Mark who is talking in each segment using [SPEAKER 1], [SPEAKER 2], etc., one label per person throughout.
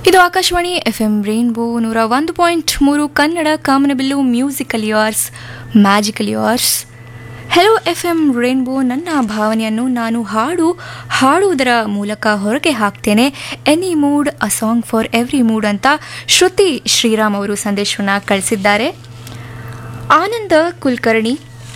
[SPEAKER 1] ಇದು Akashvani F M rainbow ನೂರ ಒಂದು ಪಾಯಿಂಟ್ ಮೂರು ಕನ್ನಡ ಕಾಮನಬಿಲ್ಲು musical yours magical yours hello F M rainbow ನನ್ನ ಭಾವನೆಯನ್ನು ನಾನು ಹಾಡು ಹಾಡುವುದರ ಮೂಲಕ ಹೊರಗೆ ಹಾಕ್ತೇನೆ any mood a song for every mood ಅಂತ ಶ್ರುತಿ ಶ್ರೀರಾಮ್ ಅವರು ಸಂದೇಶವನ್ನು ಕಳಿಸಿದ್ದಾರೆ ಆನಂದ ಕುಲಕರ್ಣಿ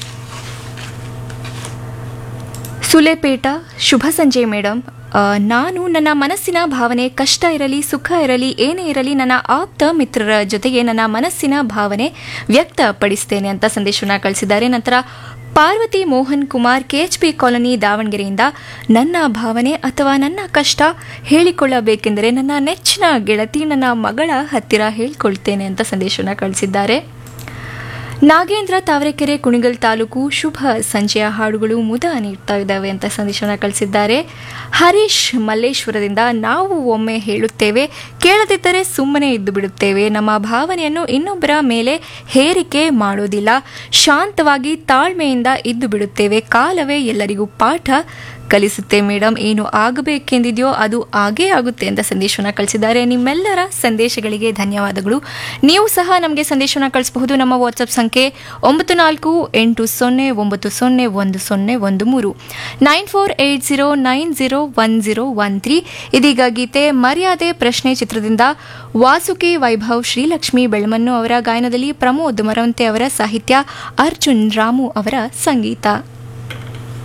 [SPEAKER 1] ಸುಲೇಪೇಟ ಶುಭ ಸಂಜೆ ಮೇಡಮ್ ಆ, ನಾನು ನನ್ನ ಮನಸ್ಸಿನ ಭಾವನೆ ಕಷ್ಟ ಇರಲಿ ಸುಖ ಇರಲಿ ಏನೇ ಇರಲಿ ನನ್ನ ಆಪ್ತ ಮಿತ್ರರ ಜೊತೆಗೆ ನನ್ನ ಮನಸ್ಸಿನ ಭಾವನೆ ವ್ಯಕ್ತಪಡಿಸ್ತೇನೆ ಅಂತ ಸಂದೇಶವನ್ನು ಕಳಿಸಿದ್ದಾರೆ ನಂತರ ಪಾರ್ವತಿ ಮೋಹನ್ ಕುಮಾರ್ ಕೆಎಚ್ಪಿ ಕಾಲೋನಿ ದಾವಣಗೆರೆಯಿಂದ ನನ್ನ ಭಾವನೆ ಅಥವಾ ನನ್ನ ಕಷ್ಟ ಹೇಳಿಕೊಳ್ಳಬೇಕೆಂದರೆ ನನ್ನ ನೆಚ್ಚಿನ ಗೆಳತಿ ನನ್ನ ಮಗಳ ಹತ್ತಿರ ಹೇಳಿಕೊಳ್ತೇನೆ ಅಂತ ಸಂದೇಶವನ್ನು ಕಳಿಸಿದ್ದಾರೆ ನಾಗೇಂದ್ರ ತಾವರೆಕೆರೆ ಕುಣಿಗಲ್ ತಾಲೂಕು ಶುಭ ಸಂಜೆಯ ಹಾಡುಗಳು ಮುದ ನೀಡ್ತಾ ಇದ್ದಾವೆ ಅಂತ ಸಂದೇಶನ ಕಳಿಸಿದ್ದಾರೆ ಹರೀಶ್ ಮಲ್ಲೇಶ್ವರದಿಂದ ನಾವು ಒಮ್ಮೆ ಹೇಳುತ್ತೇವೆ ಕೇಳದಿದ್ದರೆ ಸುಮ್ಮನೆ ಇದ್ದು ಬಿಡುತ್ತೇವೆ ನಮ್ಮ ಭಾವನೆಯನ್ನು ಇನ್ನೊಬ್ಬರ ಮೇಲೆ ಹೇರಿಕೆ ಮಾಡೋದಿಲ್ಲ ಶಾಂತವಾಗಿ ತಾಳ್ಮೆಯಿಂದ ಇದ್ದು ಬಿಡುತ್ತೇವೆ ಕಾಲವೇ ಎಲ್ಲರಿಗೂ ಪಾಠ ಕಲಿಸುತ್ತೆ ಮೇಡಮ್ ಏನು ಆಗಬೇಕೆಂದಿದೆಯೋ ಅದು ಆಗೇ ಆಗುತ್ತೆ ಅಂತ ಸಂದೇಶವನ್ನು ಕಳಿಸಿದ್ದಾರೆ ನಿಮ್ಮೆಲ್ಲರ ಸಂದೇಶಗಳಿಗೆ ಧನ್ಯವಾದಗಳು ನೀವು ಸಹ ನಮಗೆ ಸಂದೇಶವನ್ನು ಕಳಿಸಬಹುದು ನಮ್ಮ ವಾಟ್ಸಪ್ ಸಂಖ್ಯೆ ಒಂಬತ್ತು ನಾಲ್ಕು ಎಂಟು ಸೊನ್ನೆ ಒಂಬತ್ತು ಸೊನ್ನೆ ಒಂದು ಸೊನ್ನೆ ಒಂದು ಮೂರು nine four eight zero nine zero one zero one three ಇದೀಗ ಗೀತೆ ಮರ್ಯಾದೆ ಪ್ರಶ್ನೆ ಚಿತ್ರದಿಂದ ವಾಸುಕಿ ವೈಭವ್ ಶ್ರೀಲಕ್ಷ್ಮಿ ಬೆಳ್ಮನ್ನು ಅವರ ಗಾಯನದಲ್ಲಿ ಪ್ರಮೋದ್ ಮರವಂತೆ ಅವರ ಸಾಹಿತ್ಯ ಅರ್ಜುನ್ ರಾಮು ಅವರ ಸಂಗೀತ